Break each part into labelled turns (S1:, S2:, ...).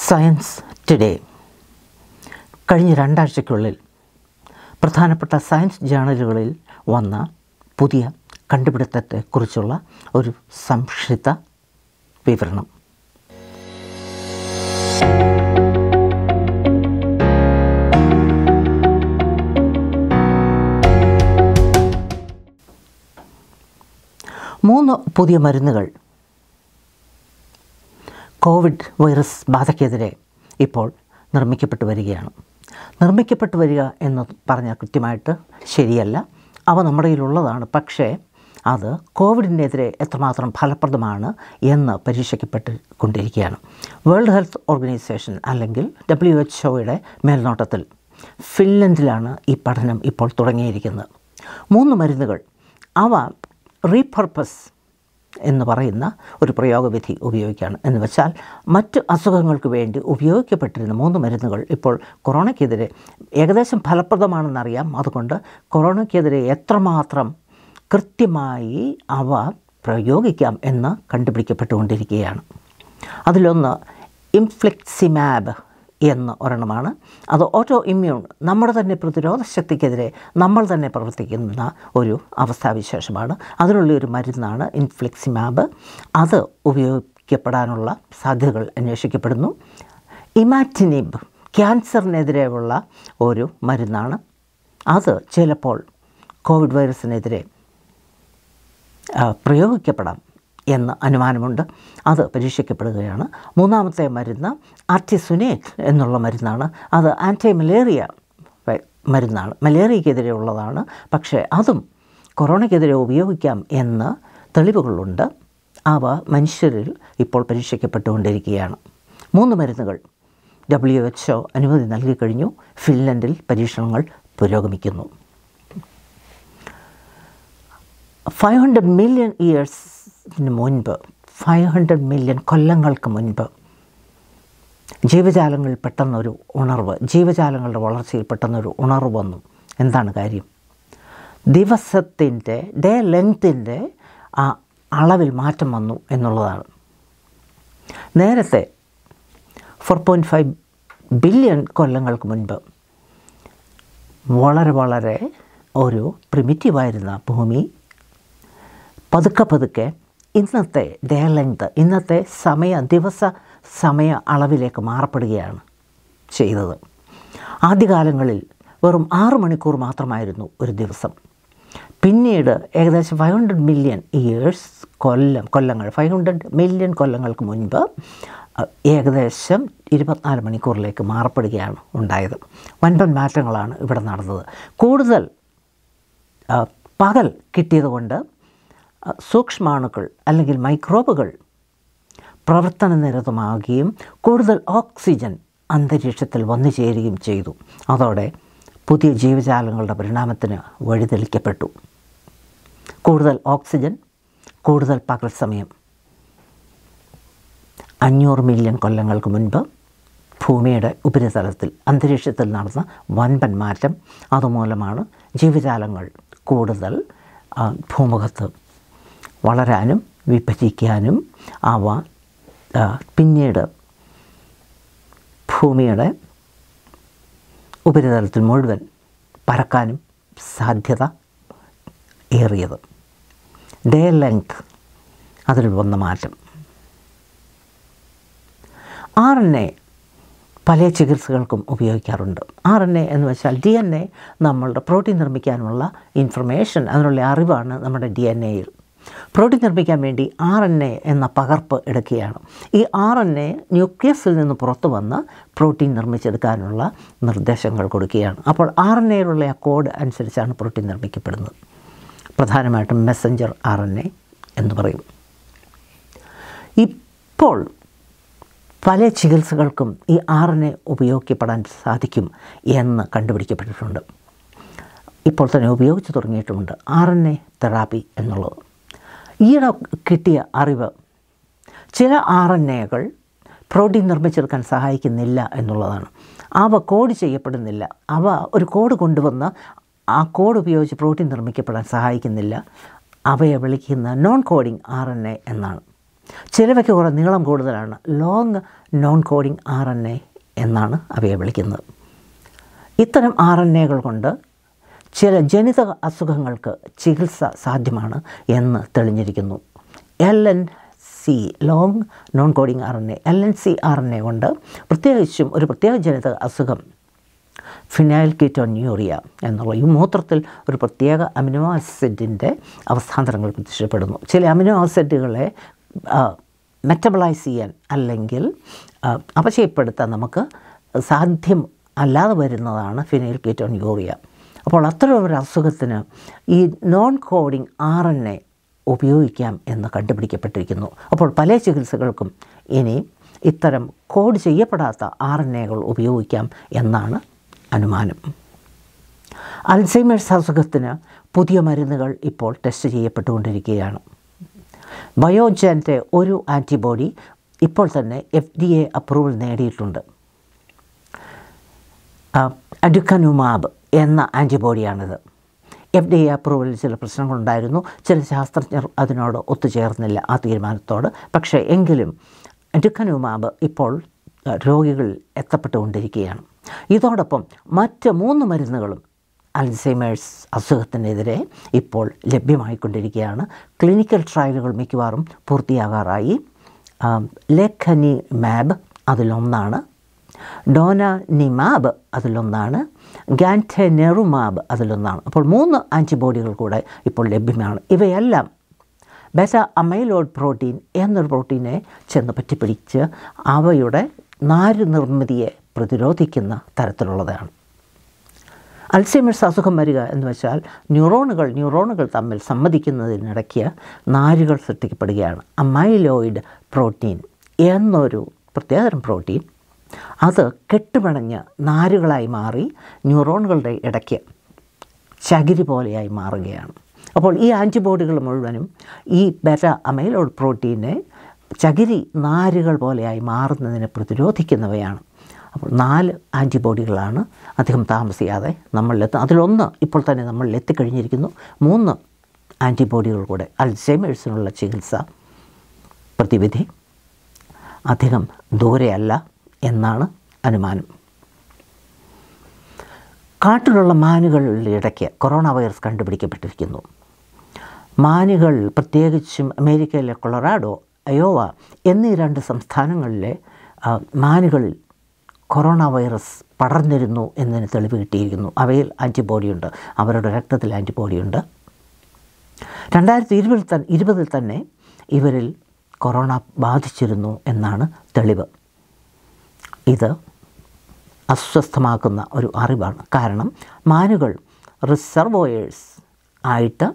S1: science today കഴിഞ്ഞ രണ്ടാഴ്ചയ്ക്കുള്ളിൽ പ്രധാനപ്പെട്ട science ജേണലുകളിൽ വന്ന പുതിയ കണ്ടുപിടുത്തത്തെക്കുറിച്ചുള്ള ഒരു സംക്ഷിപ്ത വിവരണം മൂന്ന് പുതിയ മരുന്നുകൾ കോവിഡ് വൈറസ് ബാധയ്ക്കെതിരെ ഇപ്പോൾ നിർമ്മിക്കപ്പെട്ടു വരികയാണ് നിർമ്മിക്കപ്പെട്ടു വരിക എന്ന് പറഞ്ഞാൽ കൃത്യമായിട്ട് ശരിയല്ല അവ നമ്മുടെ കയ്യിലുള്ളതാണ് പക്ഷേ അത് കോവിഡിനെതിരെ എത്രമാത്രം ഫലപ്രദമാണ് എന്ന് പരീക്ഷിക്കപ്പെട്ട് കൊണ്ടിരിക്കുകയാണ് വേൾഡ് ഹെൽത്ത് ഓർഗനൈസേഷൻ അല്ലെങ്കിൽ ഡബ്ല്യു എച്ച് ഒയുടെ മേൽനോട്ടത്തിൽ ഫിൻലൻഡിലാണ് ഈ പഠനം ഇപ്പോൾ തുടങ്ങിയിരിക്കുന്നത് മൂന്ന് മരുന്നുകൾ അവ റീപർപ്പസ് എന്ന് പറയുന്ന ഒരു പ്രയോഗവിധി ഉപയോഗിക്കുകയാണ് എന്ന് വെച്ചാൽ മറ്റ് അസുഖങ്ങൾക്ക് വേണ്ടി ഉപയോഗിക്കപ്പെട്ടിരുന്ന മൂന്ന് മരുന്നുകൾ ഇപ്പോൾ കൊറോണയ്ക്കെതിരെ ഏകദേശം ഫലപ്രദമാണെന്നറിയാം അതുകൊണ്ട് കൊറോണയ്ക്കെതിരെ എത്രമാത്രം കൃത്യമായി അവ പ്രയോഗിക്കാം എന്ന് കണ്ടുപിടിക്കപ്പെട്ടുകൊണ്ടിരിക്കുകയാണ് അതിലൊന്ന് ഇംഫ്ലിക്സിമാബ് എന്ന ഒരെണ്ണമാണ് അത് ഓട്ടോ ഇമ്മ്യൂൺ നമ്മുടെ തന്നെ പ്രതിരോധ ശക്തിക്കെതിരെ നമ്മൾ തന്നെ പ്രവർത്തിക്കുന്ന ഒരു അവസ്ഥാവിശേഷമാണ് അതിനുള്ള ഒരു മരുന്നാണ് ഇൻഫ്ലിക്സിമാബ് അത് ഉപയോഗിക്കപ്പെടാനുള്ള സാധ്യതകൾ അന്വേഷിക്കപ്പെടുന്നു ഇമാറ്റിനിബ് ക്യാൻസറിനെതിരെയുള്ള ഒരു മരുന്നാണ് അത് ചിലപ്പോൾ കോവിഡ് വൈറസിനെതിരെ പ്രയോഗിക്കപ്പെടാം എന്ന് അനുമാനമുണ്ട് അത് പരീക്ഷിക്കപ്പെടുകയാണ് മൂന്നാമത്തെ മരുന്ന് ആർട്ടിസുനേറ്റ് എന്നുള്ള മരുന്നാണ് അത് ആൻറ്റി മലേറിയ മരുന്നാണ് മലേറിയക്കെതിരെയുള്ളതാണ് പക്ഷേ അതും കൊറോണയ്ക്കെതിരെ ഉപയോഗിക്കാം എന്ന് തെളിവുകളുണ്ട് അവ മനുഷ്യരിൽ ഇപ്പോൾ പരീക്ഷിക്കപ്പെട്ടുകൊണ്ടിരിക്കുകയാണ് മൂന്ന് മരുന്നുകൾ ഡബ്ല്യു എച്ച് ഒ അനുമതി നൽകിക്കഴിഞ്ഞു ഫിൻലൻഡിൽ പരീക്ഷണങ്ങൾ പുരോഗമിക്കുന്നു ഫൈവ് ഹൺഡ്രഡ് മില്യൺ ഇയേഴ്സിന് മുൻപ് ഫൈവ് ഹൺഡ്രഡ് മില്യൺ കൊല്ലങ്ങൾക്ക് മുൻപ് ജീവജാലങ്ങളിൽ പെട്ടെന്നൊരു ഉണർവ് ജീവജാലങ്ങളുടെ വളർച്ചയിൽ പെട്ടെന്നൊരു ഉണർവ് വന്നു എന്താണ് കാര്യം ദിവസത്തിൻ്റെ ഡേ ലെങ്ത്തിൻ്റെ ആ അളവിൽ മാറ്റം വന്നു എന്നുള്ളതാണ് നേരത്തെ ഫോർ പോയിൻറ്റ് ഫൈവ് ബില്യൺ കൊല്ലങ്ങൾക്ക് മുൻപ് വളരെ വളരെ ഒരു പ്രിമിറ്റീവായിരുന്ന ഭൂമി പതുക്കെ പതുക്കെ ഇന്നത്തെ ഡേ ലെങ്ത് ഇന്നത്തെ സമയ ദിവസ സമയ അളവിലേക്ക് മാറപ്പെടുകയാണ് ചെയ്തത് ആദ്യകാലങ്ങളിൽ വെറും ആറ് മണിക്കൂർ മാത്രമായിരുന്നു ഒരു ദിവസം പിന്നീട് ഏകദേശം ഫൈവ് ഹൺഡ്രഡ് മില്യൺ ഇയേഴ്സ് കൊല്ലം കൊല്ലങ്ങൾ ഫൈവ് ഹൺഡ്രഡ് മില്യൺ കൊല്ലങ്ങൾക്ക് മുൻപ് ഏകദേശം ഇരുപത്തിനാല് മണിക്കൂറിലേക്ക് മാറപ്പെടുകയാണ് ഉണ്ടായത് വൻപൻ മാറ്റങ്ങളാണ് ഇവിടെ നടന്നത് കൂടുതൽ പകൽ കിട്ടിയതുകൊണ്ട് സൂക്ഷ്മാണുക്കൾ അല്ലെങ്കിൽ മൈക്രോബുകൾ പ്രവർത്തനനിരതമാകുകയും കൂടുതൽ ഓക്സിജൻ അന്തരീക്ഷത്തിൽ വന്നു ചേരുകയും ചെയ്തു അതോടെ പുതിയ ജീവജാലങ്ങളുടെ പരിണാമത്തിന് വഴിതെളിക്കപ്പെട്ടു കൂടുതൽ ഓക്സിജൻ കൂടുതൽ പകൽ സമയം അഞ്ഞൂറ് മില്യൺ കൊല്ലങ്ങൾക്ക് മുൻപ് ഭൂമിയുടെ ഉപരിതലത്തിൽ അന്തരീക്ഷത്തിൽ നടന്ന വൻപൻ മാറ്റം അതുമൂലമാണ് ജീവജാലങ്ങൾ കൂടുതൽ ഭൂമുഖത്ത് വളരാനും വിഭജിക്കാനും അവ പിന്നീട് ഭൂമിയുടെ ഉപരിതലത്തിൽ മുഴുവൻ പറക്കാനും സാധ്യത ഏറിയത് ഡേ ലെങ്ത് അതിൽ വന്ന മാറ്റം ആർ എൻ എ പല ചികിത്സകൾക്കും ഉപയോഗിക്കാറുണ്ട് ആർ എൻ എ എന്ന് വെച്ചാൽ ഡി എൻ എ നമ്മളുടെ പ്രോട്ടീൻ നിർമ്മിക്കാനുള്ള ഇൻഫർമേഷൻ അതിനുള്ള അറിവാണ് നമ്മുടെ ഡി എൻ എയിൽ പ്രോട്ടീൻ നിർമ്മിക്കാൻ വേണ്ടി ആർ എൻ എ എന്ന പകർപ്പ് എടുക്കുകയാണ് ഈ ആർ എൻ എ ന്യൂക്ലിയസിൽ നിന്ന് പുറത്തു വന്ന് പ്രോട്ടീൻ നിർമ്മിച്ചെടുക്കാനുള്ള നിർദ്ദേശങ്ങൾ കൊടുക്കുകയാണ് അപ്പോൾ ആർ എൻ എയിലുള്ള ആ കോഡ് അനുസരിച്ചാണ് പ്രോട്ടീൻ നിർമ്മിക്കപ്പെടുന്നത് പ്രധാനമായിട്ടും മെസ്സഞ്ചർ ആർ എൻ എ എന്ന് പറയും ഇപ്പോൾ പല ചികിത്സകൾക്കും ഈ ആർ എൻ എ ഉപയോഗിക്കപ്പെടാൻ സാധിക്കും എന്ന് കണ്ടുപിടിക്കപ്പെട്ടിട്ടുണ്ട് ഇപ്പോൾ തന്നെ ഉപയോഗിച്ച് തുടങ്ങിയിട്ടുമുണ്ട് ആർ എൻ എ തെറാപ്പി എന്നുള്ളത് ഈയിടെ കിട്ടിയ അറിവ് ചില ആർ എൻ എകൾ പ്രോട്ടീൻ നിർമ്മിച്ചെടുക്കാൻ സഹായിക്കുന്നില്ല എന്നുള്ളതാണ് അവ കോഡ് ചെയ്യപ്പെടുന്നില്ല അവ ഒരു കോഡ് കൊണ്ടുവന്ന് ആ കോഡ് ഉപയോഗിച്ച് പ്രോട്ടീൻ നിർമ്മിക്കപ്പെടാൻ സഹായിക്കുന്നില്ല അവയെ വിളിക്കുന്ന non coding R N A എന്നാണ് ചിലവയ്ക്ക് കുറേ നീളം കൂടുതലാണ് long non coding R N A എന്നാണ് അവയെ വിളിക്കുന്നത് ഇത്തരം ആർ എൻ എകൾ കൊണ്ട് ചില ജനിതക അസുഖങ്ങൾക്ക് ചികിത്സ സാധ്യമാണ് എന്ന് തെളിഞ്ഞിരിക്കുന്നു L N C long non coding R N A L N C R N A കൊണ്ട് പ്രത്യേകിച്ചും ഒരു പ്രത്യേക ജനിതക അസുഖം ഫിനൈൽ കീറ്റോന്യൂറിയ എന്നുള്ള ഈ മൂത്രത്തിൽ ഒരു പ്രത്യേക അമിനോ ആസിഡിൻ്റെ അവസ്ഥാന്തരങ്ങൾ പ്രത്യക്ഷപ്പെടുന്നു ചില അമിനോ ആസിഡുകളെ മെറ്റബിളൈസ് ചെയ്യാൻ അല്ലെങ്കിൽ ആ, അപചയപ്പെടുത്താൻ നമുക്ക് സാധ്യം അല്ലാതെ വരുന്നതാണ് ഫിനൈൽ കീറ്റോന്യൂറിയ അപ്പോൾ അത്തരം ഒരു അസുഖത്തിന് ഈ non coding R N A ഉപയോഗിക്കാം എന്ന് കണ്ടുപിടിക്കപ്പെട്ടിരിക്കുന്നു അപ്പോൾ പല ചികിത്സകൾക്കും ഇനി ഇത്തരം കോഡ് ചെയ്യപ്പെടാത്ത ആർ എൻ എകൾ ഉപയോഗിക്കാം എന്നാണ് അനുമാനം അൽസൈമേഴ്സ് അസുഖത്തിന് പുതിയ മരുന്നുകൾ ഇപ്പോൾ ടെസ്റ്റ് ചെയ്യപ്പെട്ടുകൊണ്ടിരിക്കുകയാണ് ബയോജൻ്റെ ഒരു ആൻറ്റിബോഡി ഇപ്പോൾ തന്നെ എഫ് ഡി എ അപ്രൂവൽ നേടിയിട്ടുണ്ട് അഡുക്കനുമാബ് എന്ന ആൻറ്റിബോഡിയാണിത് എഫ് ഡി എ അപ്രൂവലിൽ ചില പ്രശ്നങ്ങളുണ്ടായിരുന്നു ചില ശാസ്ത്രജ്ഞർ അതിനോട് ഒത്തുചേർന്നില്ല ആ തീരുമാനത്തോട് പക്ഷേ എങ്കിലും അഡുക്കനുമാബ് ഇപ്പോൾ ആ, രോഗികളിൽ എത്തപ്പെട്ടുകൊണ്ടിരിക്കുകയാണ് ഇതോടൊപ്പം മറ്റ് മൂന്ന് മരുന്നുകളും അൽസൈമേഴ്സ് അസുഖത്തിനെതിരെ ഇപ്പോൾ ലഭ്യമായിക്കൊണ്ടിരിക്കുകയാണ് ക്ലിനിക്കൽ ട്രയലുകൾ മിക്കവാറും പൂർത്തിയാകാറായി ലെഖനി മാബ് അതിലൊന്നാണ് ഡോനാനിമാബ് അതിലൊന്നാണ് ഗാൻറ്റെനെറുമാബ് അതിലൊന്നാണ് അപ്പോൾ മൂന്ന് ആൻറ്റിബോഡികൾ കൂടെ ഇപ്പോൾ ലഭ്യമാണ് ഇവയെല്ലാം ബെറ്റ അമൈലോഡ് പ്രോട്ടീൻ എന്നൊരു പ്രോട്ടീനെ ചെന്ന് പറ്റിപ്പിടിച്ച് അവയുടെ നാര് നിർമ്മിതിയെ പ്രതിരോധിക്കുന്ന തരത്തിലുള്ളതാണ് അൽസൈമേഴ്സ് അസുഖം വരിക എന്ന് വെച്ചാൽ ന്യൂറോണുകൾ ന്യൂറോണുകൾ തമ്മിൽ സമ്മതിക്കുന്നതിനിടയ്ക്ക് നാരുകൾ സൃഷ്ടിക്കപ്പെടുകയാണ് അമൈലോയിഡ് പ്രോട്ടീൻ എന്നൊരു പ്രത്യേകതരം പ്രോട്ടീൻ അത് കെട്ടുപിണഞ്ഞ് നാരുകളായി മാറി ന്യൂറോണുകളുടെ ഇടയ്ക്ക് ചകിരി പോലെയായി മാറുകയാണ് അപ്പോൾ ഈ ആൻറ്റിബോഡികൾ മുഴുവനും ഈ ബെറ്റ അമൈലോഡ് പ്രോട്ടീനെ ചകിരി നാരുകൾ പോലെയായി മാറുന്നതിനെ പ്രതിരോധിക്കുന്നവയാണ് അപ്പോൾ നാല് ആൻറ്റിബോഡികളാണ് അധികം താമസിയാതെ നമ്മളിലെത്തും അതിലൊന്ന് ഇപ്പോൾ തന്നെ നമ്മളിൽ എത്തിക്കഴിഞ്ഞിരിക്കുന്നു മൂന്ന് ആൻറ്റിബോഡികൾ കൂടെ അൽസൈമേഴ്സിനുള്ള ചികിത്സ പ്രതിവിധി അധികം ദൂരെയല്ല എന്നാണ് അനുമാനം കാട്ടിലുള്ള മാനുകളുടെ ഇടയ്ക്ക് കൊറോണ വൈറസ് കണ്ടുപിടിക്കപ്പെട്ടിരിക്കുന്നു മാനുകൾ പ്രത്യേകിച്ചും അമേരിക്കയിലെ കൊളറാഡോ അയോവ എന്നീ രണ്ട് സംസ്ഥാനങ്ങളിലെ ആ, മാനുകളിൽ കൊറോണ വൈറസ് പടർന്നിരുന്നു എന്നതിന് തെളിവ് കിട്ടിയിരിക്കുന്നു അവയിൽ ആൻറ്റിബോഡിയുണ്ട് അവരുടെ രക്തത്തിൽ ആൻറ്റിബോഡിയുണ്ട് രണ്ടായിരത്തി ഇരുപതിൽ തന്നെ ഇരുപതിൽ തന്നെ ഇവരിൽ കൊറോണ ബാധിച്ചിരുന്നു എന്നാണ് തെളിവ് ഇത് അസ്വസ്ഥമാക്കുന്ന ഒരു അറിവാണ് കാരണം മാനുകൾ റിസർവോയേഴ്സ് ആയിട്ട്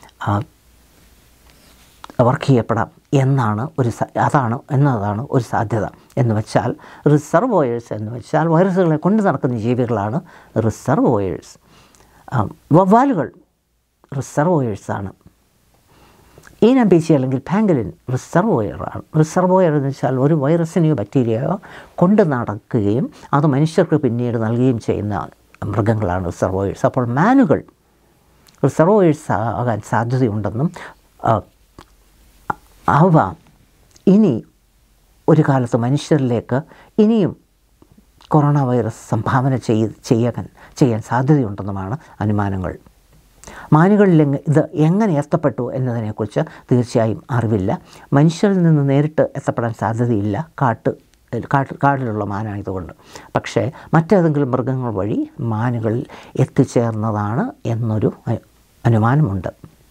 S1: വർക്ക് ചെയ്യപ്പെടാം എന്നാണ് ഒരു സ- അതാണ് എന്നതാണ് ഒരു സാധ്യത എന്ന് വെച്ചാൽ റിസർവോയേഴ്സ് എന്ന് വെച്ചാൽ വൈറസുകളെ കൊണ്ട് നടക്കുന്ന ജീവികളാണ് റിസർവോയേഴ്സ് വവ്വാലുകൾ റിസർവോയേഴ്സാണ് ഈനമ്പീച്ചി അല്ലെങ്കിൽ പാങ്കലിൻ റിസർവോയറാണ് റിസർവോയർ എന്ന് വെച്ചാൽ ഒരു വൈറസിനെയോ ബാക്ടീരിയയോ കൊണ്ട് നടക്കുകയും അത് മനുഷ്യർക്ക് പിന്നീട് നൽകുകയും ചെയ്യുന്ന മൃഗങ്ങളാണ് റിസർവോയേഴ്സ് അപ്പോൾ മാനുകൾ റിസർവോയേഴ്സ് ആകാൻ സാധ്യതയുണ്ടെന്നും ആ, അവ ഇനി ഒരു കാലത്ത് മനുഷ്യരിലേക്ക് ഇനിയും കൊറോണ വൈറസ് സംഭാവന ചെയ് ചെയ്യാൻ ചെയ്യാൻ സാധ്യതയുണ്ടെന്നുമാണ് അനുമാനങ്ങൾ മാനുകളിൽ എങ്ങ- ഇത് എങ്ങനെ എത്തപ്പെട്ടു എന്നതിനെക്കുറിച്ച് തീർച്ചയായും അറിവില്ല മനുഷ്യരിൽ നിന്ന് നേരിട്ട് എത്തപ്പെടാൻ സാധ്യതയില്ല കാട്ട് കാട്ട് കാടിലുള്ള മാനായതുകൊണ്ട് പക്ഷേ മറ്റേതെങ്കിലും മൃഗങ്ങൾ വഴി മാനുകളിൽ എത്തിച്ചേർന്നതാണ് എന്നൊരു അ- അനുമാനമുണ്ട്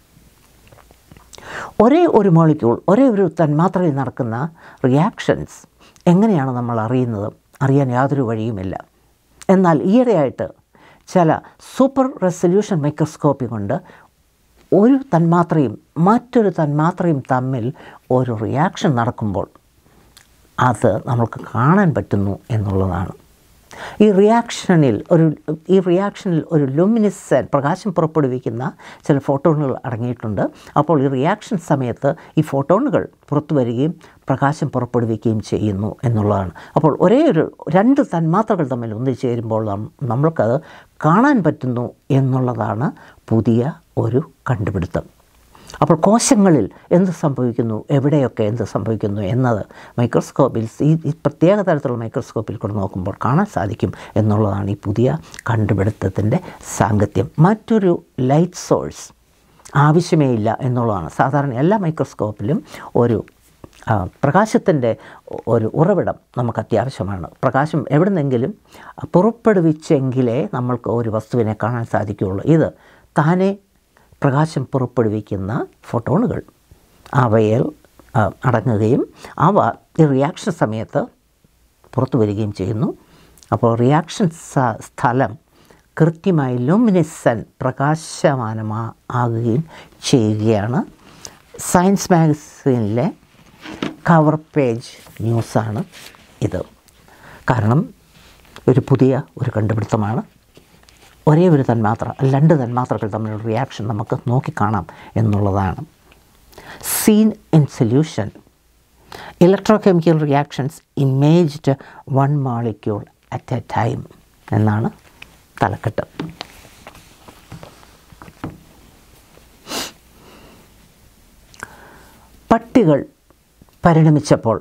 S1: ഒരേ ഒരു മോളിക്യൂൾ ഒരേ ഒരു തന്മാത്രയിൽ നടക്കുന്ന റിയാക്ഷൻസ് എങ്ങനെയാണ് നമ്മൾ അറിയുന്നത് അറിയാൻ യാതൊരു വഴിയുമില്ല എന്നാൽ ഈയിടെയായിട്ട് ചില സൂപ്പർ റെസൊല്യൂഷൻ മൈക്രോസ്കോപ്പി കൊണ്ട് ഒരു തന്മാത്രയും മറ്റൊരു തന്മാത്രയും തമ്മിൽ ഒരു റിയാക്ഷൻ നടക്കുമ്പോൾ അത് നമുക്ക് കാണാൻ പറ്റുന്നു എന്നുള്ളതാണ് ഈ റിയാക്ഷനിൽ ഒരു ഈ റിയാക്ഷനിൽ ഒരു ലുമിനിസൻ പ്രകാശം പുറപ്പെടുവിക്കുന്ന ചില ഫോട്ടോണുകൾ അടങ്ങിയിട്ടുണ്ട് അപ്പോൾ ഈ റിയാക്ഷൻ സമയത്ത് ഈ ഫോട്ടോണുകൾ പുറത്തു വരികയും പ്രകാശം പുറപ്പെടുവിക്കുകയും ചെയ്യുന്നു എന്നുള്ളതാണ് അപ്പോൾ ഒരേ ഒരു രണ്ട് തന്മാത്രകൾ തമ്മിൽ ഒന്നിച്ചേരുമ്പോൾ നം- നമ്മൾക്കത് കാണാൻ പറ്റുന്നു എന്നുള്ളതാണ് പുതിയ ഒരു കണ്ടുപിടുത്തം അപ്പോൾ കോശങ്ങളിൽ എന്ത് സംഭവിക്കുന്നു എവിടെയൊക്കെ എന്ത് സംഭവിക്കുന്നു എന്നത് മൈക്രോസ്കോപ്പിൽ ഈ ഈ പ്രത്യേക തരത്തിലുള്ള മൈക്രോസ്കോപ്പിൽ കൂടെ നോക്കുമ്പോൾ കാണാൻ സാധിക്കും എന്നുള്ളതാണ് ഈ പുതിയ കണ്ടുപിടുത്തത്തിൻ്റെ സാങ്കത്യം മറ്റൊരു ലൈറ്റ് സോഴ്സ് ആവശ്യമേ ഇല്ല എന്നുള്ളതാണ് സാധാരണ എല്ലാ മൈക്രോസ്കോപ്പിലും ഒരു പ്രകാശത്തിൻ്റെ ഒരു ഉറവിടം നമുക്ക് അത്യാവശ്യമാണ് പ്രകാശം എവിടുന്നെങ്കിലും പുറപ്പെടുവിച്ചെങ്കിലേ നമ്മൾക്ക് ഒരു വസ്തുവിനെ കാണാൻ സാധിക്കുകയുള്ളൂ ഇത് താനെ പ്രകാശം പുറപ്പെടുവിക്കുന്ന ഫോട്ടോണുകൾ അവയിൽ ആ, അടങ്ങുകയും അവ ഈ റിയാക്ഷൻ സമയത്ത് പുറത്തു വരികയും ചെയ്യുന്നു അപ്പോൾ റിയാക്ഷൻ സ- സ്ഥലം കൃത്യമായി ലൂമിനിസൻ പ്രകാശമാനമാ ആകുകയും ചെയ്യുകയാണ് സയൻസ് മാഗസീനിലെ കവർ പേജ് ന്യൂസാണ് ഇത് കാരണം ഒരു പുതിയ ഒരു കണ്ടുപിടുത്തമാണ് ഒരേ ഒരു തന്മാത്ര രണ്ട് തന്മാത്രകൾ തമ്മിലുള്ള റിയാക്ഷൻ നമുക്ക് നോക്കിക്കാണാം എന്നുള്ളതാണ് seen in solution electrochemical reactions imaged one molecule at a time എന്നാണ് തലക്കെട്ട് പട്ടികൾ പരിണമിച്ചപ്പോൾ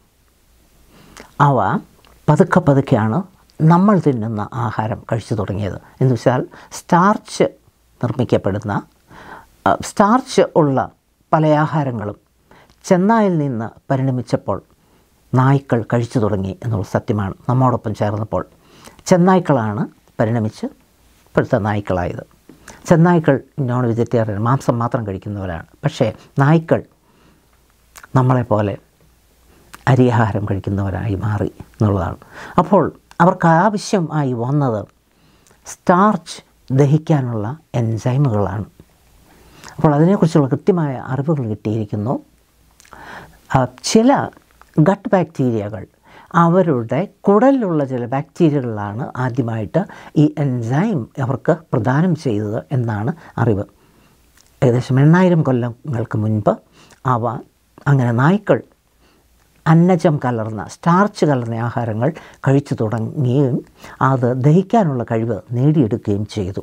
S1: അവ പതുക്കെ പതുക്കെയാണ് നമ്മൾ തിന്നുന്ന ആഹാരം കഴിച്ചു തുടങ്ങിയത് എന്ന് വെച്ചാൽ സ്റ്റാർച്ച് നിർമ്മിക്കപ്പെടുന്ന ആ, സ്റ്റാർച്ച് ഉള്ള പല ആഹാരങ്ങളും ചെന്നായിൽ നിന്ന് പരിണമിച്ചപ്പോൾ നായ്ക്കൾ കഴിച്ചു തുടങ്ങി എന്നുള്ള സത്യമാണ് നമ്മോടൊപ്പം ചേർന്നപ്പോൾ ചെന്നായ്ക്കളാണ് പരിണമിച്ച് ഇപ്പോഴത്തെ നായ്ക്കളായത് ചെന്നായ്ക്കൾ നോൺ വെജിറ്റേറിയൻ മാംസം മാത്രം കഴിക്കുന്നവരാണ് പക്ഷേ നായ്ക്കൾ നമ്മളെപ്പോലെ അരിയാഹാരം കഴിക്കുന്നവരായി മാറി എന്നുള്ളതാണ് അപ്പോൾ അവർക്ക് ആവശ്യമായി വന്നത് സ്റ്റാർച്ച് ദഹിക്കാനുള്ള എൻസൈമുകളാണ് അപ്പോൾ അതിനെക്കുറിച്ചുള്ള കൃത്യമായ അറിവുകൾ കിട്ടിയിരിക്കുന്നു ആ, ചില ഗട്ട് ബാക്ടീരിയകൾ അവരുടെ കുടലിലുള്ള ചില ബാക്ടീരിയകളിലാണ് ആദ്യമായിട്ട് ഈ എൻസൈം അവർക്ക് പ്രദാനം ചെയ്തത് എന്നാണ് അറിവ് ഏകദേശം എണ്ണായിരം കൊല്ലങ്ങൾക്ക് മുൻപ് അവ അങ്ങനെ നായ്ക്കൾ അന്നജം കലർന്ന സ്റ്റാർച്ച് കലർന്ന ആഹാരങ്ങൾ കഴിച്ചു തുടങ്ങുകയും അത് ദഹിക്കാനുള്ള കഴിവ് നേടിയെടുക്കുകയും ചെയ്തു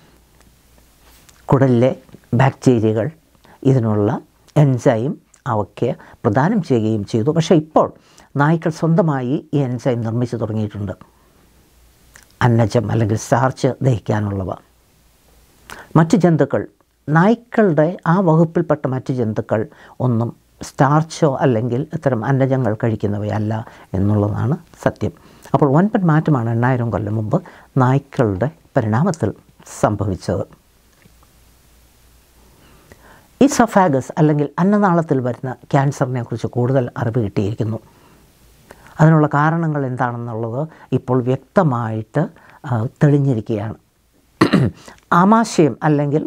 S1: കുടലിലെ ബാക്ടീരിയകൾ ഇതിനുള്ള എൻസൈം അവയ്ക്ക് പ്രദാനം ചെയ്യുകയും ചെയ്തു പക്ഷേ ഇപ്പോൾ നായ്ക്കൾ സ്വന്തമായി ഈ എൻസൈം നിർമ്മിച്ചു തുടങ്ങിയിട്ടുണ്ട് അന്നജം അല്ലെങ്കിൽ സ്റ്റാർച്ച് ദഹിക്കാനുള്ളവ മറ്റ് ജന്തുക്കൾ നായ്ക്കളുടെ ആ വകുപ്പിൽപ്പെട്ട മറ്റ് ജന്തുക്കൾ ഒന്നും സ്റ്റാർച്ചോ അല്ലെങ്കിൽ ഇത്തരം അന്നജങ്ങൾ കഴിക്കുന്നവയല്ല എന്നുള്ളതാണ് സത്യം അപ്പോൾ വൻപൻ മാറ്റമാണ് എണ്ണായിരം കൊല്ലം മുമ്പ് നായ്ക്കളുടെ പരിണാമത്തിൽ സംഭവിച്ചത് ഇസഫാഗസ് അല്ലെങ്കിൽ അന്നനാളത്തിൽ വരുന്ന ക്യാൻസറിനെ കുറിച്ച് കൂടുതൽ അറിവ് കിട്ടിയിരിക്കുന്നു അതിനുള്ള കാരണങ്ങൾ എന്താണെന്നുള്ളത് ഇപ്പോൾ വ്യക്തമായിട്ട് ആ, തെളിഞ്ഞിരിക്കുകയാണ് ആമാശയം അല്ലെങ്കിൽ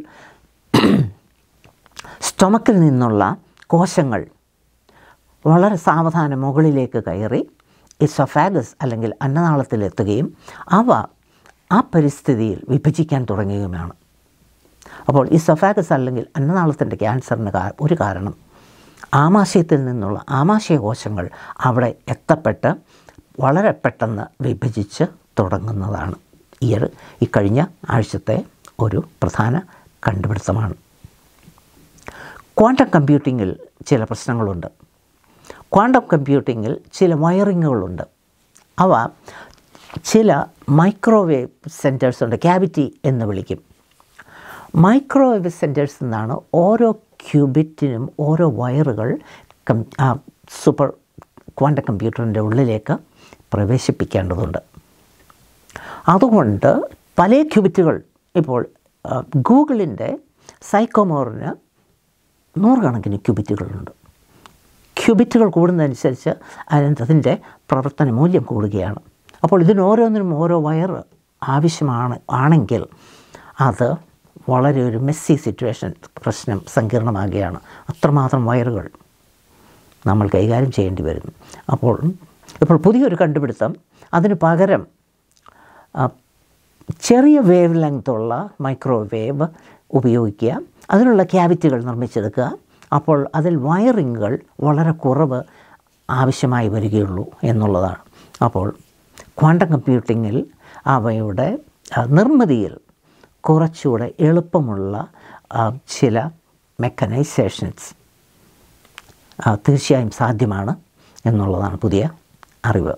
S1: സ്റ്റൊമക്കിൽ നിന്നുള്ള കോശങ്ങൾ വളരെ സാവധാനം മുകളിലേക്ക് കയറി ഇസൊഫാഗസ് അല്ലെങ്കിൽ അന്നനാളത്തിലെത്തുകയും അവ ആ പരിസ്ഥിതിയിൽ വിഭജിക്കാൻ തുടങ്ങുകയുമാണ് അപ്പോൾ ഈ സൊഫാഗസ് അല്ലെങ്കിൽ അന്നനാളത്തിൻ്റെ ക്യാൻസറിന് കാ- ഒരു കാരണം ആമാശയത്തിൽ നിന്നുള്ള ആമാശയ കോശങ്ങൾ അവിടെ എത്തപ്പെട്ട് വളരെ പെട്ടെന്ന് വിഭജിച്ച് തുടങ്ങുന്നതാണ് ഈ ഒരു ഈ കഴിഞ്ഞ ആഴ്ചത്തെ ഒരു പ്രധാന കണ്ടുപിടുത്തമാണ് ക്വാണ്ടം കമ്പ്യൂട്ടിങ്ങിൽ ചില പ്രശ്നങ്ങളുണ്ട് ക്വാണ്ടം കമ്പ്യൂട്ടിങ്ങിൽ ചില വയറിങ്ങുകളുണ്ട് അവ ചില മൈക്രോവേവ് സെൻറ്റേഴ്സ് ഉണ്ട് ക്യാവിറ്റി എന്ന് വിളിക്കും മൈക്രോവേവ് സെൻറ്റേഴ്സ് എന്നാണ് ഓരോ ക്യൂബിറ്റിനും ഓരോ വയറുകൾ കം ആ സൂപ്പർ ക്വാണ്ടം കമ്പ്യൂട്ടറിൻ്റെ ഉള്ളിലേക്ക് പ്രവേശിപ്പിക്കേണ്ടതുണ്ട് അതുകൊണ്ട് പല ക്യൂബിറ്റുകൾ ഇപ്പോൾ ആ, ഗൂഗിളിൻ്റെ സൈക്കോമോറിന് നൂറുകണക്കിന് ക്യൂബിറ്റുകളുണ്ട് ക്യൂബിറ്റുകൾ കൂടുന്നതനുസരിച്ച് അതിന് അതിൻ്റെ പ്രവർത്തന മൂല്യം കൂടുകയാണ് അപ്പോൾ ഇതിന് ഓരോന്നിനും ഓരോ വയർ ആവശ്യമാണ് ആണെങ്കിൽ അത് വളരെ ഒരു മെസ്സി സിറ്റുവേഷൻ പ്രശ്നം സങ്കീർണമാകുകയാണ് അത്രമാത്രം വയറുകൾ നമ്മൾ കൈകാര്യം ചെയ്യേണ്ടി വരുന്നു അപ്പോൾ ഇപ്പോൾ പുതിയൊരു കണ്ടുപിടുത്തം അതിന് പകരം ആ, ചെറിയ വേവ് ലെങ്ത്തുള്ള മൈക്രോവേവ് ഉപയോഗിക്കുക അതിനുള്ള ക്യാവിറ്റികൾ നിർമ്മിച്ചെടുക്കുക അപ്പോൾ അതിൽ വയറിങ്ങുകൾ വളരെ കുറവ് ആവശ്യമായി വരികയുള്ളൂ എന്നുള്ളതാണ് അപ്പോൾ ക്വാണ്ടം കമ്പ്യൂട്ടിങ്ങിൽ അവയുടെ ആ, നിർമ്മിതിയിൽ കുറച്ചുകൂടെ എളുപ്പമുള്ള ആ, ചില മെക്കനൈസേഷൻസ് തീർച്ചയായും സാധ്യമാണ് എന്നുള്ളതാണ് പുതിയ അറിവ്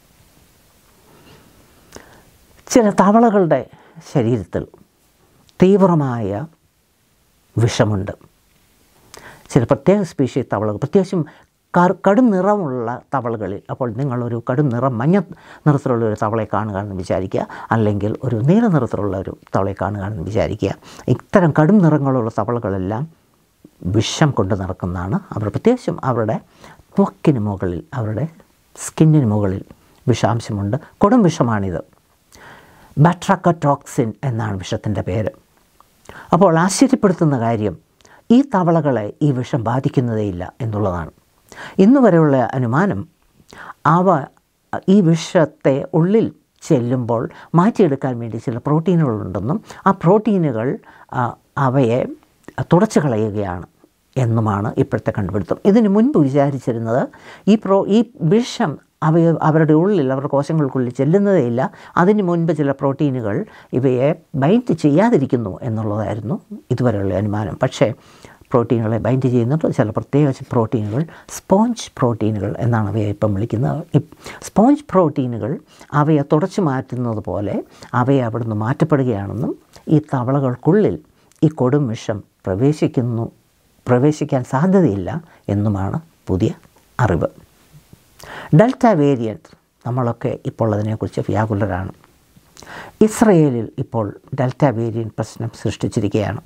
S1: ചില തവളകളുടെ ശരീരത്തിൽ തീവ്രമായ വിഷമുണ്ട് ചില പ്രത്യേക സ്പീഷീസ് തവളകൾ പ്രത്യേകിച്ചും കർ- കടും നിറമുള്ള തവളകളിൽ അപ്പോൾ നിങ്ങളൊരു കടും നിറം മഞ്ഞ നിറത്തിലുള്ള ഒരു തവളയെ കാണുകയാണെന്ന് വിചാരിക്കുക അല്ലെങ്കിൽ ഒരു നീല നിറത്തിലുള്ള ഒരു തവളയെ കാണുകയാണെന്ന് വിചാരിക്കുക ഇത്തരം കടും നിറങ്ങളുള്ള തവളകളെല്ലാം വിഷം കൊണ്ട് നടക്കുന്നതാണ് അവർ പ്രത്യേകിച്ചും അവരുടെ ത്വക്കിന് മുകളിൽ അവരുടെ സ്കിന്നിന് മുകളിൽ വിഷാംശമുണ്ട് കൊടും വിഷമാണിത് ബാട്രാക്കറ്റോക്സിൻ എന്നാണ് വിഷത്തിൻ്റെ പേര് അപ്പോൾ ആശ്ചര്യപ്പെടുത്തുന്ന കാര്യം ഈ തവളകളെ ഈ വിഷം ബാധിക്കുന്നതേയില്ല എന്നുള്ളതാണ് ഇന്നു വരെയുള്ള അനുമാനം അവ ഈ വിഷത്തെ ഉള്ളിൽ ചെല്ലുമ്പോൾ മാറ്റിയെടുക്കാൻ വേണ്ടി ചില പ്രോട്ടീനുകളുണ്ടെന്നും ആ പ്രോട്ടീനുകൾ ആ, അവയെ തുടച്ചു കളയുകയാണ് എന്നുമാണ് ഇപ്പോഴത്തെ കണ്ടുപിടുത്തം ഇതിന് മുൻപ് വിചാരിച്ചിരുന്നത് ഈ പ്രോ ഈ വിഷം അവ അവരുടെ ഉള്ളിൽ അവരുടെ കോശങ്ങൾക്കുള്ളിൽ ചെല്ലുന്നതേയില്ല അതിന് മുൻപ് ചില പ്രോട്ടീനുകൾ ഇവയെ ബൈൻഡ് ചെയ്യാതിരിക്കുന്നു എന്നുള്ളതായിരുന്നു ഇതുവരെയുള്ള അനുമാനം പക്ഷേ പ്രോട്ടീനുകളെ ബൈൻഡ് ചെയ്യുന്നുണ്ട് ചില പ്രത്യേക പ്രോട്ടീനുകൾ സ്പോഞ്ച് പ്രോട്ടീനുകൾ എന്നാണ് അവയെ ഇപ്പം വിളിക്കുന്നത് ഈ സ്പോഞ്ച് പ്രോട്ടീനുകൾ അവയെ തുടച്ചു മാറ്റുന്നത് പോലെ അവയെ അവിടുന്ന് മാറ്റപ്പെടുകയാണെന്നും ഈ തവളകൾക്കുള്ളിൽ ഈ കൊടും വിഷം പ്രവേശിക്കുന്നു പ്രവേശിക്കാൻ സാധ്യതയില്ല എന്നുമാണ് പുതിയ അറിവ് ഡെൽറ്റ വേരിയൻറ്റ് നമ്മളൊക്കെ ഇപ്പോൾ അതിനെക്കുറിച്ച് വ്യാകുലരാണ് ഇസ്രയേലിൽ ഇപ്പോൾ ഡെൽറ്റ വേരിയൻറ്റ് പ്രശ്നം സൃഷ്ടിച്ചിരിക്കുകയാണ്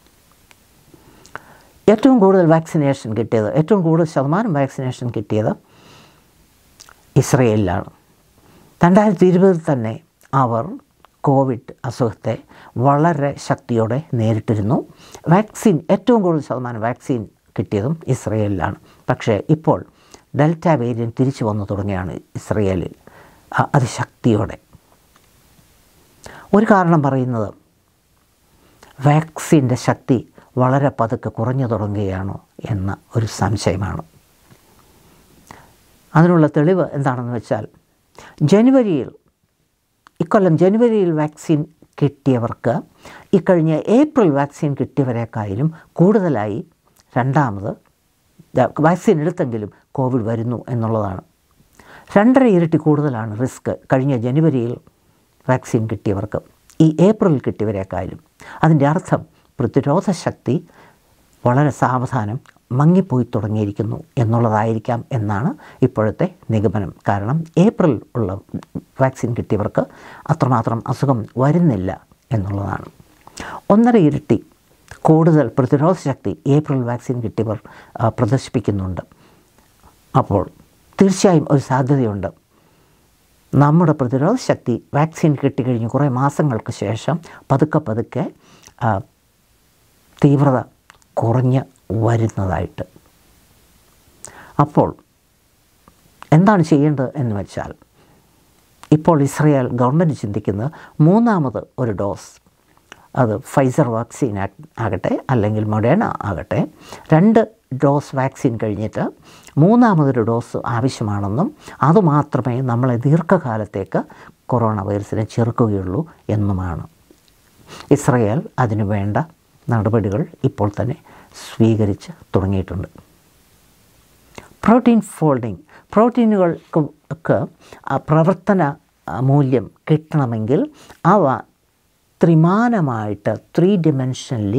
S1: ഏറ്റവും കൂടുതൽ വാക്സിനേഷൻ കിട്ടിയത് ഏറ്റവും കൂടുതൽ ശതമാനം വാക്സിനേഷൻ കിട്ടിയത് ഇസ്രയേലിലാണ് രണ്ടായിരത്തി ഇരുപതിൽ തന്നെ അവർ കോവിഡ് അസുഖത്തെ വളരെ ശക്തിയോടെ നേരിട്ടിരുന്നു വാക്സിൻ ഏറ്റവും കൂടുതൽ ശതമാനം വാക്സിൻ കിട്ടിയതും ഇസ്രയേലിലാണ് പക്ഷേ ഇപ്പോൾ ഡെൽറ്റ വേരിയൻറ്റ് തിരിച്ചു വന്നു തുടങ്ങിയാണ് ഇസ്രയേലിൽ അ- അതിശക്തിയോടെ ഒരു കാരണം പറയുന്നത് വാക്സിൻ്റെ ശക്തി വളരെ പതുക്കെ കുറഞ്ഞു തുടങ്ങുകയാണോ എന്ന ഒരു സംശയമാണ് അതിനുള്ള തെളിവ് എന്താണെന്ന് വെച്ചാൽ ജനുവരിയിൽ ഇക്കൊല്ലം ജനുവരിയിൽ വാക്സിൻ കിട്ടിയവർക്ക് ഇക്കഴിഞ്ഞ ഏപ്രിൽ വാക്സിൻ കിട്ടിയവരെക്കാളും കൂടുതലായി രണ്ടാമത് ദ- വാക്സിൻ എടുത്തെങ്കിലും കോവിഡ് വരുന്നു എന്നുള്ളതാണ് രണ്ടര ഇരട്ടി കൂടുതലാണ് റിസ്ക് കഴിഞ്ഞ ജനുവരിയിൽ വാക്സിൻ കിട്ടിയവർക്ക് ഈ ഏപ്രിൽ കിട്ടിയവരെക്കാളും അതിൻ്റെ അർത്ഥം പ്രതിരോധ ശക്തി വളരെ സാവധാനം മങ്ങിപ്പോയി തുടങ്ങിയിരിക്കുന്നു എന്നുള്ളതായിരിക്കാം എന്നാണ് ഇപ്പോഴത്തെ നിഗമനം കാരണം ഏപ്രിൽ ഉള്ള വാക്സിൻ കിട്ടിയവർക്ക് അത്രമാത്രം അസുഖം വരുന്നില്ല എന്നുള്ളതാണ് ഒന്നര ഇരട്ടി കൂടുതൽ പ്രതിരോധ ശക്തി ഏപ്രിൽ വാക്സിൻ കിട്ടിയവർ ആ, പ്രദർശിപ്പിക്കുന്നുണ്ട് അപ്പോൾ തീർച്ചയായും ഒരു സാധ്യതയുണ്ട് നമ്മുടെ പ്രതിരോധ ശക്തി വാക്സിൻ കിട്ടിക്കഴിഞ്ഞ് കുറേ മാസങ്ങൾക്ക് ശേഷം പതുക്കെ പതുക്കെ ആ, തീവ്രത കുറഞ്ഞ് വരുന്നതായിട്ട് അപ്പോൾ എന്താണ് ചെയ്യേണ്ടത് എന്ന് വെച്ചാൽ ഇപ്പോൾ ഇസ്രയേൽ ഗവൺമെൻറ് ചിന്തിക്കുന്നത് മൂന്നാമത് ഒരു ഡോസ് അത് ഫൈസർ വാക്സിൻ ആ- ആകട്ടെ അല്ലെങ്കിൽ മൊഡേണ ആകട്ടെ രണ്ട് ഡോസ് വാക്സിൻ കഴിഞ്ഞിട്ട് മൂന്നാമതൊരു ഡോസ് ആവശ്യമാണെന്നും അതുമാത്രമേ നമ്മളെ ദീർഘകാലത്തേക്ക് കൊറോണ വൈറസിനെ ചെറുക്കുകയുള്ളൂ എന്നുമാണ് ഇസ്രയേൽ അതിനു വേണ്ട നടപടികൾ ഇപ്പോൾ തന്നെ സ്വീകരിച്ച് തുടങ്ങിയിട്ടുണ്ട് പ്രോട്ടീൻ ഫോൾഡിങ് പ്രോട്ടീനുകൾക്ക് ഒക്കെ ആ പ്രവർത്തന ആ, മൂല്യം കിട്ടണമെങ്കിൽ അവ ത്രിമാനമായിട്ട് ത്രീ ഡിമെൻഷനലി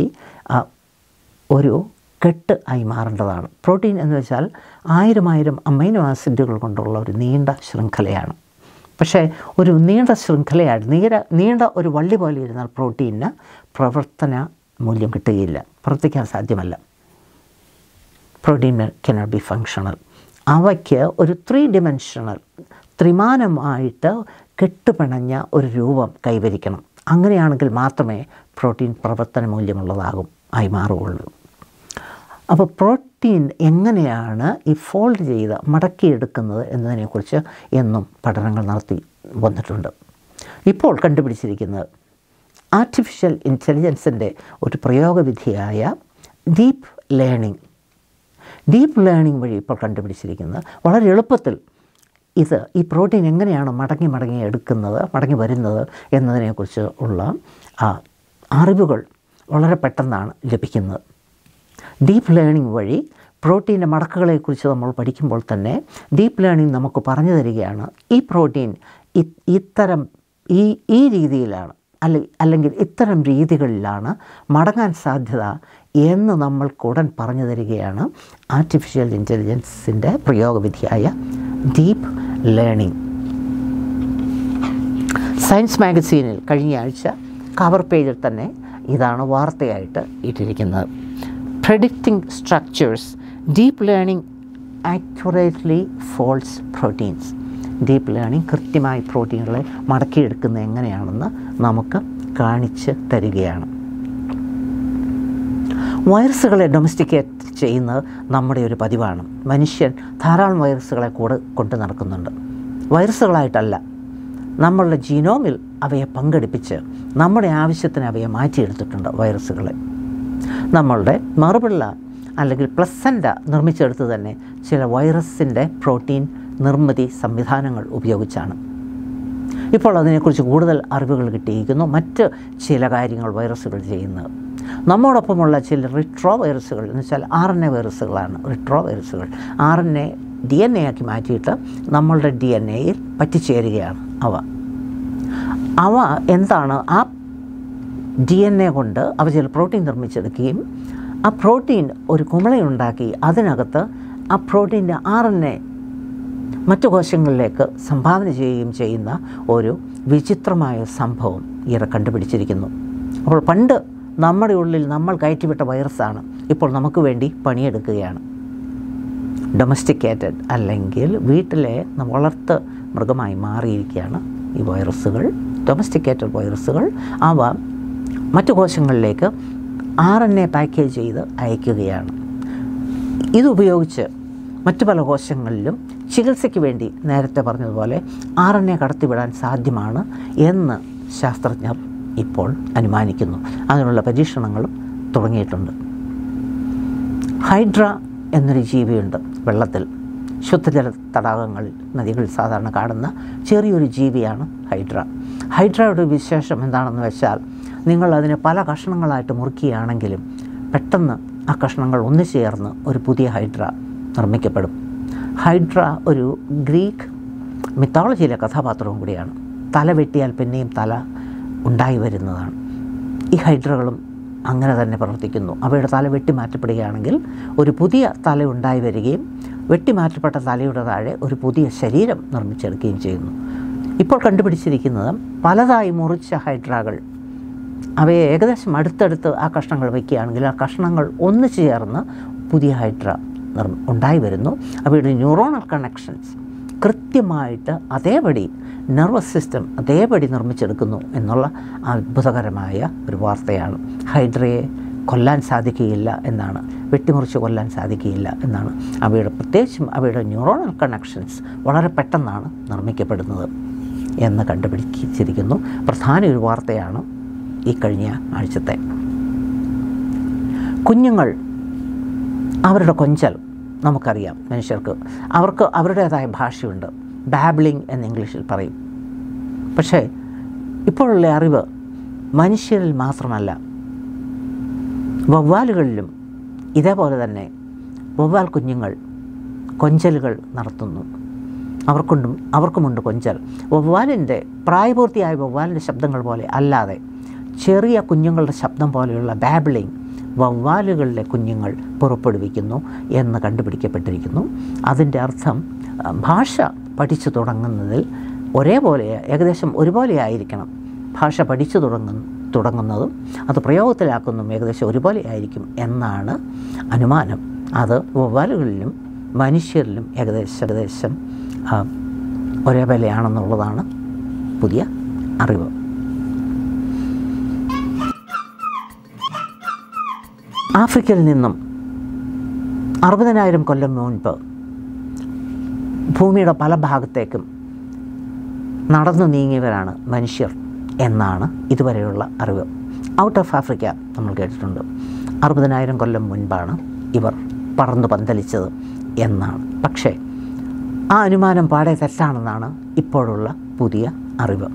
S1: ഒരു കെട്ട് ആയി മാറേണ്ടതാണ് പ്രോട്ടീൻ എന്ന് വെച്ചാൽ ആയിരം ആയിരം അമൈനോ ആസിഡുകൾ കൊണ്ടുള്ള ഒരു നീണ്ട ശൃംഖലയാണ് പക്ഷേ ഒരു നീണ്ട ശൃംഖലയായിട്ട് നീര നീണ്ട ഒരു വള്ളി പോലെ ഇരുന്നാൽ പ്രോട്ടീനിന് പ്രവർത്തന മൂല്യം കിട്ടുകയില്ല പ്രവർത്തിക്കാൻ സാധ്യമല്ല പ്രോട്ടീൻ കനോട്ട് ബി ഫങ്ഷണൽ അവയ്ക്ക് ഒരു ത്രീ ഡിമെൻഷണൽ ത്രിമാനമായിട്ട് കെട്ടുപിണഞ്ഞ ഒരു രൂപം കൈവരിക്കണം അങ്ങനെയാണെങ്കിൽ മാത്രമേ പ്രോട്ടീൻ പ്രവർത്തന മൂല്യമുള്ളതാകും ആയി മാറുകയുള്ളൂ അപ്പോൾ പ്രോട്ടീൻ എങ്ങനെയാണ് ഈ ഫോൾഡ് ചെയ്ത് മടക്കിയെടുക്കുന്നത് എന്നതിനെക്കുറിച്ച് എന്നും പഠനങ്ങൾ നടത്തി വന്നിട്ടുണ്ട് ഇപ്പോൾ കണ്ടുപിടിച്ചിരിക്കുന്നത് ആർട്ടിഫിഷ്യൽ ഇൻ്റലിജൻസിൻ്റെ ഒരു പ്രയോഗവിധിയായ ഡീപ്പ് ലേണിംഗ് ഡീപ്പ് ലേണിംഗ് വഴി ഇപ്പോൾ കണ്ടുപിടിച്ചിരിക്കുന്നത് വളരെ എളുപ്പത്തിൽ ഇത് ഈ പ്രോട്ടീൻ എങ്ങനെയാണ് മടങ്ങി മടങ്ങി എടുക്കുന്നത് മടങ്ങി വരുന്നത് എന്നതിനെക്കുറിച്ച് ഉള്ള ആ അറിവുകൾ വളരെ പെട്ടെന്നാണ് ലഭിക്കുന്നത് ഡീപ്പ് ലേണിംഗ് വഴി പ്രോട്ടീൻ്റെ മടക്കുകളെക്കുറിച്ച് നമ്മൾ പഠിക്കുമ്പോൾ തന്നെ ഡീപ്പ് ലേണിംഗ് നമുക്ക് പറഞ്ഞു തരികയാണ് ഈ പ്രോട്ടീൻ ഇ- ഇത്തരം ഈ ഈ രീതിയിലാണ് അല്ലെ അല്ലെങ്കിൽ ഇത്തരം രീതികളിലാണ് മടങ്ങാൻ സാധ്യത എന്ന് നമ്മൾക്ക് ഉടൻ പറഞ്ഞു തരികയാണ് ആർട്ടിഫിഷ്യൽ ഇൻ്റലിജൻസിൻ്റെ പ്രയോഗവിധിയായ ഡീപ്പ് ലേണിംഗ് സയൻസ് മാഗസീനിൽ കഴിഞ്ഞ ആഴ്ച കവർ പേജിൽ തന്നെ ഇതാണ് വാർത്തയായിട്ട് ഇട്ടിരിക്കുന്നത് predicting structures deep learning accurately folds proteins deep learning കൃത്യമായി പ്രോട്ടീനുകളെ മടക്കിയെടുക്കുന്നത് എങ്ങനെയാണെന്ന് നമുക്ക് കാണിച്ച് തരികയാണ് വൈറസുകളെ ഡൊമസ്റ്റിക്കേറ്റ് ചെയ്യുന്നത് നമ്മുടെ ഒരു പതിവാണ് മനുഷ്യൻ ധാരാളം വൈറസുകളെ കൂടെ കൊണ്ട് നടക്കുന്നുണ്ട് വൈറസുകളായിട്ടല്ല നമ്മളുടെ ജീനോമിൽ അവയെ പങ്കെടുപ്പിച്ച് നമ്മുടെ ആവശ്യത്തിന് അവയെ മാറ്റിയെടുത്തിട്ടുണ്ട് വൈറസുകളെ നമ്മളുടെ മറുപിള്ള അല്ലെങ്കിൽ പ്ലസൻ്റ നിർമ്മിച്ചെടുത്ത് തന്നെ ചില വൈറസിൻ്റെ പ്രോട്ടീൻ നിർമ്മിതി സംവിധാനങ്ങൾ ഉപയോഗിച്ചാണ് ഇപ്പോൾ അതിനെക്കുറിച്ച് കൂടുതൽ അറിവുകൾ കിട്ടിയിരിക്കുന്നു മറ്റ് ചില കാര്യങ്ങൾ വൈറസുകൾ ചെയ്യുന്നത് നമ്മോടൊപ്പമുള്ള ചില റിട്രോ വൈറസുകൾ എന്ന് വെച്ചാൽ ആർ എൻ എ വൈറസുകളാണ് റിട്രോ വൈറസുകൾ R N A D N A ആക്കി മാറ്റിയിട്ട് നമ്മളുടെ ഡി എൻ എയിൽ പറ്റിച്ചേരുകയാണ് അവ അവ എന്താണ് ആ ഡി എൻ എ കൊണ്ട് അവ ചില പ്രോട്ടീൻ നിർമ്മിച്ചെടുക്കുകയും ആ പ്രോട്ടീൻ ഒരു കുമിളയുണ്ടാക്കി അതിനകത്ത് ആ പ്രോട്ടീൻ്റെ ആർ എൻ എ മറ്റു കോശങ്ങളിലേക്ക് സംഭാവന ചെയ്യുകയും ചെയ്യുന്ന ഒരു വിചിത്രമായ സംഭവം ഇവരെ കണ്ടുപിടിച്ചിരിക്കുന്നു അപ്പോൾ പണ്ട് നമ്മുടെ ഉള്ളിൽ നമ്മൾ കയറ്റിവിട്ട വൈറസാണ് ഇപ്പോൾ നമുക്ക് വേണ്ടി പണിയെടുക്കുകയാണ് ഡൊമസ്റ്റിക്കേറ്റഡ് അല്ലെങ്കിൽ വീട്ടിലെ വളർത്ത് മൃഗമായി മാറിയിരിക്കുകയാണ് ഈ വൈറസുകൾ ഡൊമസ്റ്റിക്കേറ്റഡ് വൈറസുകൾ അവ മറ്റു കോശങ്ങളിലേക്ക് ആർ എൻ എ പാക്കേജ് ചെയ്ത് അയക്കുകയാണ് ഇതുപയോഗിച്ച് മറ്റു പല കോശങ്ങളിലും ചികിത്സയ്ക്ക് വേണ്ടി നേരത്തെ പറഞ്ഞതുപോലെ ആർ എൻ എ കടത്തിവിടാൻ സാധ്യമാണ് എന്ന് ശാസ്ത്രജ്ഞർ ഇപ്പോൾ അനുമാനിക്കുന്നു അതിനുള്ള പരീക്ഷണങ്ങളും തുടങ്ങിയിട്ടുണ്ട് ഹൈഡ്ര എന്നൊരു ജീവിയുണ്ട് വെള്ളത്തിൽ ശുദ്ധജല തടാകങ്ങളിൽ നദികളിൽ സാധാരണ കാണുന്ന ചെറിയൊരു ജീവിയാണ് ഹൈഡ്ര ഹൈഡ്രയുടെ വിശേഷം എന്താണെന്ന് വെച്ചാൽ നിങ്ങൾ അതിനെ പല കഷ്ണങ്ങളായിട്ട് മുറുക്കുകയാണെങ്കിലും പെട്ടെന്ന് ആ കഷ്ണങ്ങൾ ഒന്നു ചേർന്ന് ഒരു പുതിയ ഹൈഡ്ര നിർമ്മിക്കപ്പെടും ഹൈഡ്ര ഒരു ഗ്രീക്ക് മിത്തോളജിയിലെ കഥാപാത്രവും കൂടിയാണ് തല വെട്ടിയാൽ പിന്നെയും തല ഉണ്ടായി വരുന്നതാണ് ഈ ഹൈഡ്രകളും അങ്ങനെ തന്നെ പ്രവർത്തിക്കുന്നു അവയുടെ തല വെട്ടി മാറ്റപ്പെടുകയാണെങ്കിൽ ഒരു പുതിയ തല ഉണ്ടായി വരികയും വെട്ടിമാറ്റപ്പെട്ട തലയുടെ താഴെ ഒരു പുതിയ ശരീരം നിർമ്മിച്ചെടുക്കുകയും ചെയ്യുന്നു ഇപ്പോൾ കണ്ടുപിടിച്ചിരിക്കുന്നത് പലതായി മുറിച്ച ഹൈഡ്രകൾ അവയെ ഏകദേശം അടുത്തടുത്ത് ആ കഷ്ണങ്ങൾ വയ്ക്കുകയാണെങ്കിൽ ആ കഷ്ണങ്ങൾ ഒന്നിച്ചു ചേർന്ന് പുതിയ ഹൈഡ്ര നിർ ഉണ്ടായി വരുന്നു അവയുടെ ന്യൂറോണൽ കണക്ഷൻസ് കൃത്യമായിട്ട് അതേപടി നെർവസ് സിസ്റ്റം അതേപടി നിർമ്മിച്ചെടുക്കുന്നു എന്നുള്ള അത്ഭുതകരമായ ഒരു വാർത്തയാണ് ഹൈഡ്രയെ കൊല്ലാൻ സാധിക്കുകയില്ല എന്നാണ് വെട്ടിമുറിച്ച് കൊല്ലാൻ സാധിക്കുകയില്ല എന്നാണ് അവയുടെ പ്രത്യേകിച്ചും അവയുടെ ന്യൂറോണൽ കണക്ഷൻസ് വളരെ പെട്ടെന്നാണ് നിർമ്മിക്കപ്പെടുന്നത് എന്ന് കണ്ടുപിടിച്ചിരിക്കുന്നു പ്രധാന ഒരു വാർത്തയാണ് ഈ കഴിഞ്ഞ ആഴ്ചത്തെ കുഞ്ഞുങ്ങൾ അവരുടെ കൊഞ്ചൽ നമുക്കറിയാം മനുഷ്യർക്ക് അവർക്ക് അവരുടേതായ ഭാഷയുണ്ട് ബാബ്ലിംഗ് എന്ന് ഇംഗ്ലീഷിൽ പറയും പക്ഷേ ഇപ്പോഴുള്ള അറിവ് മനുഷ്യരിൽ മാത്രമല്ല വവ്വാലുകളിലും ഇതേപോലെ തന്നെ വവ്വാൽ കുഞ്ഞുങ്ങൾ കൊഞ്ചലുകൾ നടത്തുന്നു അവർക്കുണ്ടും അവർക്കുമുണ്ട് കൊഞ്ചൽ വവ്വാലിൻ്റെ പ്രായപൂർത്തിയായ വവ്വാലിൻ്റെ ശബ്ദങ്ങൾ പോലെ അല്ലാതെ ചെറിയ കുഞ്ഞുങ്ങളുടെ ശബ്ദം പോലെയുള്ള ബാബിളിങ് വവ്വാലുകളിലെ കുഞ്ഞുങ്ങൾ പുറപ്പെടുവിക്കുന്നു എന്ന് കണ്ടുപിടിക്കപ്പെട്ടിരിക്കുന്നു അതിൻ്റെ അർത്ഥം ആ, ഭാഷ പഠിച്ചു തുടങ്ങുന്നതിൽ ഒരേപോലെ ഏകദേശം ഒരുപോലെ ആയിരിക്കണം ഭാഷ പഠിച്ചു തുടങ്ങുന്ന തുടങ്ങുന്നതും അത് പ്രയോഗത്തിലാക്കുന്നതും ഏകദേശം ഒരുപോലെ ആയിരിക്കും എന്നാണ് അനുമാനം അത് വവ്വാലുകളിലും മനുഷ്യരിലും ഏകദേശം ഏകദേശം ആ, ഒരേപോലെയാണെന്നുള്ളതാണ് പുതിയ അറിവ് ആഫ്രിക്കയിൽ നിന്നും അറുപതിനായിരം കൊല്ലം മുൻപ് ഭൂമിയുടെ പല ഭാഗത്തേക്കും നടന്നു നീങ്ങിയവരാണ് മനുഷ്യർ എന്നാണ് ഇതുവരെയുള്ള അറിവ് ഔട്ട് ഓഫ് ആഫ്രിക്ക നമ്മൾ കേട്ടിട്ടുണ്ട് അറുപതിനായിരം കൊല്ലം മുൻപാണ് ഇവർ പറന്നു പന്തലിച്ചത് എന്നാണ് പക്ഷേ ആ അനുമാനം പാടെ തെറ്റാണെന്നാണ് ഇപ്പോഴുള്ള പുതിയ അറിവ്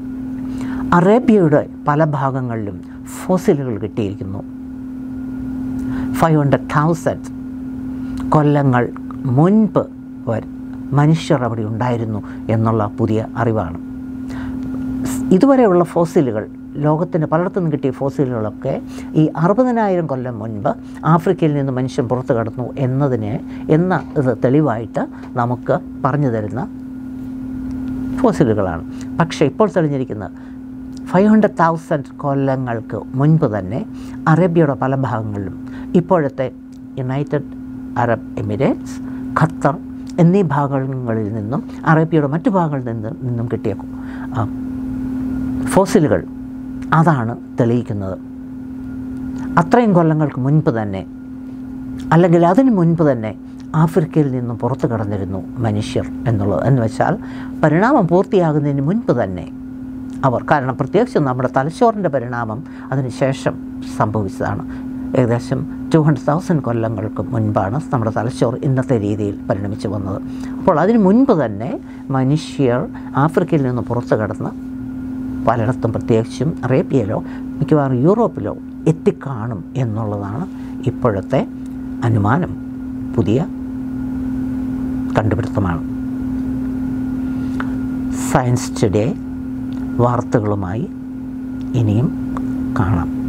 S1: അറേബ്യയുടെ പല ഭാഗങ്ങളിലും ഫോസിലുകൾ കിട്ടിയിരിക്കുന്നു ഫൈവ് ഹൺഡ്രഡ് തൗസൻഡ് കൊല്ലങ്ങൾ മുൻപ് വരെ മനുഷ്യർ അവിടെ ഉണ്ടായിരുന്നു എന്നുള്ള പുതിയ അറിവാണ് ഇതുവരെയുള്ള ഫോസിലുകൾ ലോകത്തിന് പലയിടത്തുനിന്ന് കിട്ടിയ ഫോസിലുകളൊക്കെ ഈ അറുപതിനായിരം കൊല്ലം മുൻപ് ആഫ്രിക്കയിൽ നിന്ന് മനുഷ്യൻ പുറത്തു കടന്നു എന്നതിന് എന്ന ഇത് തെളിവായിട്ട് നമുക്ക് പറഞ്ഞു തരുന്ന ഫോസിലുകളാണ് പക്ഷേ ഇപ്പോൾ തെളിഞ്ഞിരിക്കുന്നത് ഫൈവ് ഹൺഡ്രഡ് തൗസൻഡ് കൊല്ലങ്ങൾക്ക് മുൻപ് തന്നെ അറേബ്യയുടെ പല ഭാഗങ്ങളിലും ഇപ്പോഴത്തെ യുണൈറ്റഡ് അറബ് എമിറേറ്റ്സ് ഖത്തർ എന്നീ ഭാഗങ്ങളിൽ നിന്നും അറേബ്യയുടെ മറ്റു ഭാഗങ്ങളിൽ നിന്ന് നിന്നും കിട്ടിയ ആ, ഫോസിലുകൾ അതാണ് തെളിയിക്കുന്നത് അത്രയും കൊല്ലങ്ങൾക്ക് മുൻപ് തന്നെ അല്ലെങ്കിൽ അതിന് മുൻപ് തന്നെ ആഫ്രിക്കയിൽ നിന്നും പുറത്തു കടന്നിരുന്നു മനുഷ്യർ എന്നുള്ളത് എന്ന് വെച്ചാൽ പരിണാമം പൂർത്തിയാകുന്നതിന് മുൻപ് തന്നെ അവർ കാരണം പ്രത്യേകിച്ചും നമ്മുടെ തലച്ചോറിൻ്റെ പരിണാമം അതിനുശേഷം സംഭവിച്ചതാണ് ഏകദേശം ടു ഹൺഡ്രഡ് തൗസൻഡ് കൊല്ലങ്ങൾക്ക് മുൻപാണ് നമ്മുടെ തലച്ചോറ് ഇന്നത്തെ രീതിയിൽ പരിണമിച്ചു വന്നത് അപ്പോൾ അതിന് മുൻപ് തന്നെ മനുഷ്യർ ആഫ്രിക്കയിൽ നിന്ന് പുറത്തു കടന്ന് പലയിടത്തും പ്രത്യേകിച്ചും അറേബ്യയിലോ മിക്കവാറും യൂറോപ്പിലോ എത്തിക്കാണും എന്നുള്ളതാണ് ഇപ്പോഴത്തെ അനുമാനം പുതിയ കണ്ടുപിടുത്തമാണ് സയൻസ് ടുഡേ വാർത്തകളുമായി ഇനിയും കാണാം